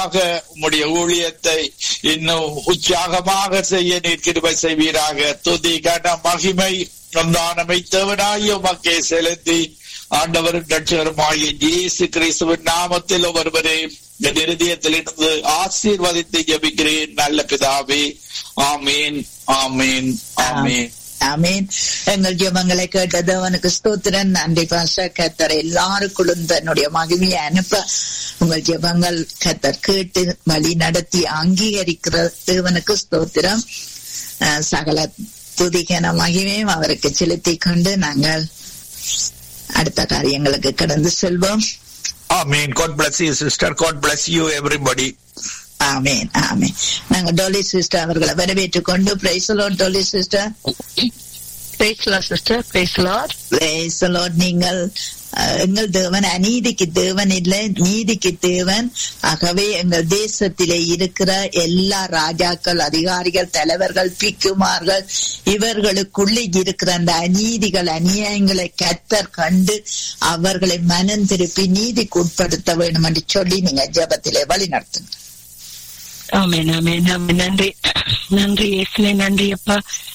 உம்முடைய ஊழியத்தை இன்னும் உற்சாகமாக செய்ய நீர் கிருபை செய்வீராக துதி கன மகிமை நந்தானமை தேவனாய உமக்கே செலுத்தி ஆண்டவரும் ரட்சகருமாகிய இயேசு கிறிஸ்துவின் நாமத்தில் ஒருவரே என் இருதயத்தில் இருந்து ஆசீர்வதித்து ஜெபிக்கிறேன் நல்ல பிதாவே ஆமீன் ஆமீன் ஆமீன் ஆமீன் எங்கள் ஜெபங்களை கேட்டது அவனுக்கு ஸ்தோத்திரன் நன்றி பாச கத்தர் எல்லாருக்குள்ளும் தன்னுடைய மகிமையை அனுப்ப உங்கள் ஜெபங்கள் கத்தர் கேட்டு வழி நடத்தி அங்கீகரிக்கிற தேவனுக்கு ஸ்தோத்திரம் அஹ் சகல துதிக்கன மகிமையும் அவருக்கு செலுத்தி கொண்டு நாங்கள் அடுத்த காரியங்களுக்கு கடந்து செல்வோம் ஆமீன் God bless you sister God bless you everybody ஆமேன் ஆமேன் நாங்க டோலி சிஸ்டர் அவர்களை வரவேற்றுக் கொண்டு praise the Lord Dolly sister Praise the Lord, sister. Praise the Lord. Praise the Lord நீங்கள் அஹ், எங்கள் தேவன் அநீதிக்கு தேவன் இல்லை நீதிக்கு தேவன் ஆகவே எங்கள் தேசத்திலே இருக்கிற எல்லா ராஜாக்கள் அதிகாரிகள் தலைவர்கள் பிக்குமார்கள் இவர்களுக்குள்ளே இருக்கிற அந்த அநீதிகள் அநியாயங்களை கத்தர் கண்டு அவர்களை மனம் திருப்பி நீதிக்கு உட்படுத்த வேண்டும் என்று சொல்லி நீங்க ஜெபத்திலே வழி நடத்துங்க ஆமென் ஆமென் ஆமென் நன்றி நன்றி இயேசுவே நன்றி அப்பா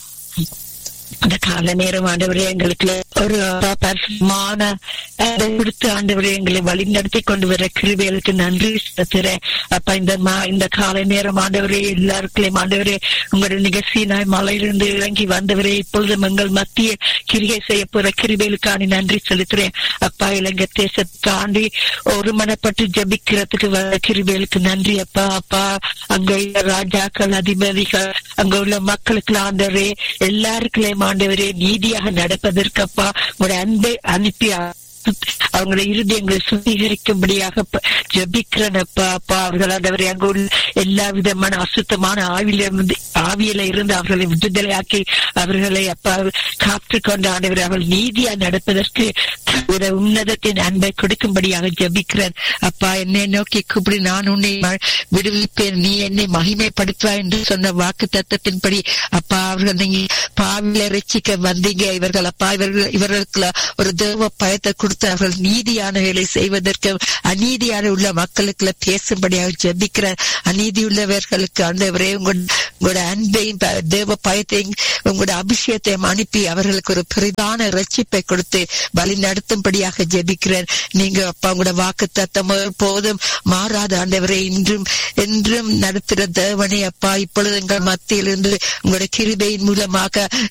அந்த கால நேரம் ஆண்டவரே எங்களுக்கு ஒரு பரிசுமான அதை கொடுத்து ஆண்டவரே எங்களை வழி நடத்தி கொண்டு வர கிருபைகளுக்கு நன்றி செலுத்துறேன் அப்பா இந்த மா- இந்த காலை நேரம் ஆண்டவரே எல்லாருக்குள்ளேயும் ஆண்டவரே உங்களுடைய நிகழ்ச்சியினாய் மலையிலிருந்து இறங்கி வந்தவரே இப்பொழுதும் எங்கள் மத்திய கிரிகை செய்ய போற கிருபைகளுக்கான நன்றி செலுத்துறேன் அப்பா இலங்கை தேசத்துக்காண்டி ஒருமனப்பட்டு ஜபிக்கிறதுக்கு வர கிருபைகளுக்கு நன்றி அப்பா அப்பா அங்க உள்ள ராஜாக்கள் அதிபதிகள் அங்க உள்ள மக்களுக்கு ஆண்டவரே எல்லாருக்குள்ளேயும் ஆண்டவரே நீதியாக நடப்பதற்கு அப்பா ஒரு அன்பை அனுப்பி அவங்களுடைய இருதயங்களை சுத்திகரிக்கும்படியாக ப- ஜெபிக்கிறேன் அப்பா அப்பா அவர்கள் ஆண்டவரே அங்க உள்ள எல்லா விதமான அசுத்தமான ஆவியில இருந்து ஆவியில இருந்து அவர்களை விடுதலையாக்கி அவர்களை அப்பா காத்து கொண்டு ஆண்டவரை அவர்கள் நீதியா நடப்பதற்கு ஒரு உன்னதத்தின் அன்பை கொடுக்கும்படியாக ஜெபிக்கிறேன் அப்பா என்னை நோக்கி கூப்பிடு நான் உன்னை ம- விடுவிப்பேன் நீ என்னை மகிமைப்படுத்துவாய் என்று சொன்ன வாக்கு தத்தத்தின்படி அப்பா அவர்கள் நீங்க பாவில ரசிக்க வந்தீங்க இவர்கள் அப்பா இவர்கள் இவர்களுக்கு ஒரு தேவ பயத்தை கொடுத்து அவர்கள் நீதியான வேலை செய்வதற்கு அநீதியான உள்ள மக்களுக்கு பேசும்படியாக ஜெபிக்கிறார் அநீதி உள்ளவர்களுக்கு ஆண்டவரே உங்கள் உங்களோட அன்பையும் ப- தேவ பயத்தையும் உங்களோட அபிஷேகத்தையும் அனுப்பி அவர்களுக்கு ஒரு பெரிதான ரட்சிப்பை கொடுத்து வழி நடத்தும்படியாக ஜெபிக்கிறேன் நீங்க அப்பா உங்களோட வாக்கு தத்தம் போதும் மாறாத ஆண்டவரே இன்றும் என்றும் நடத்துகிற தேவனே அப்பா இப்பொழுது எங்கள் மத்தியிலிருந்து உங்களோட கிருபையின் மூலமாக